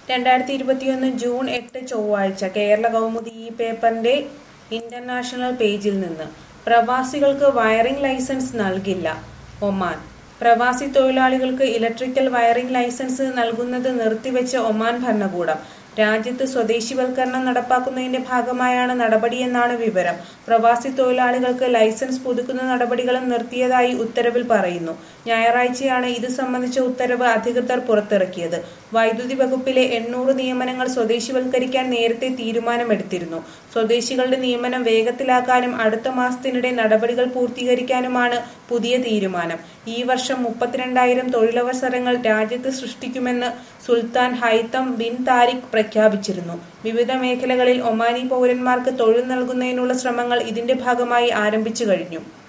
രണ്ടായിരത്തി ഇരുപത്തിയൊന്ന് ജൂൺ എട്ട് ചൊവ്വാഴ്ച കേരള കൗമുദി ഈ പേപ്പറിന്റെ ഇന്റർനാഷണൽ പേജിൽ നിന്ന് പ്രവാസികൾക്ക് വയറിംഗ് ലൈസൻസ് നൽകില്ല ഒമാൻ പ്രവാസി തൊഴിലാളികൾക്ക് ഇലക്ട്രിക്കൽ വയറിംഗ് ലൈസൻസ് നൽകുന്നത് നിർത്തിവെച്ച ഒമാൻ ഭരണകൂടം രാജ്യത്ത് സ്വദേശിവൽക്കരണം നടപ്പാക്കുന്നതിന്റെ ഭാഗമായാണ് നടപടിയെന്നാണ് വിവരം പ്രവാസി തൊഴിലാളികൾക്ക് ലൈസൻസ് പുതുക്കുന്ന നടപടികളും നിർത്തിയതായി ഉത്തരവിൽ പറയുന്നു ഞായറാഴ്ചയാണ് ഇത് സംബന്ധിച്ച ഉത്തരവ് അധികൃതർ പുറത്തിറക്കിയത് വൈദ്യുതി വകുപ്പിലെ എണ്ണൂറ് നിയമനങ്ങൾ സ്വദേശിവൽക്കരിക്കാൻ നേരത്തെ തീരുമാനമെടുത്തിരുന്നു സ്വദേശികളുടെ നിയമനം വേഗത്തിലാക്കാനും അടുത്ത മാസത്തിനിടെ നടപടികൾ പൂർത്തീകരിക്കാനുമാണ് പുതിയ തീരുമാനം ഈ വർഷം മുപ്പത്തിരണ്ടായിരം തൊഴിലവസരങ്ങൾ രാജ്യത്ത് സൃഷ്ടിക്കുമെന്ന് സുൽത്താൻ ഹൈത്തം ബിൻ താരിഖ് പ്രഖ്യാപിച്ചിരുന്നു വിവിധ മേഖലകളിൽ ഒമാനി പൗരന്മാർക്ക് തൊഴിൽ നൽകുന്നതിനുള്ള ശ്രമങ്ങൾ ഇതിന്റെ ഭാഗമായി ആരംഭിച്ചു കഴിഞ്ഞു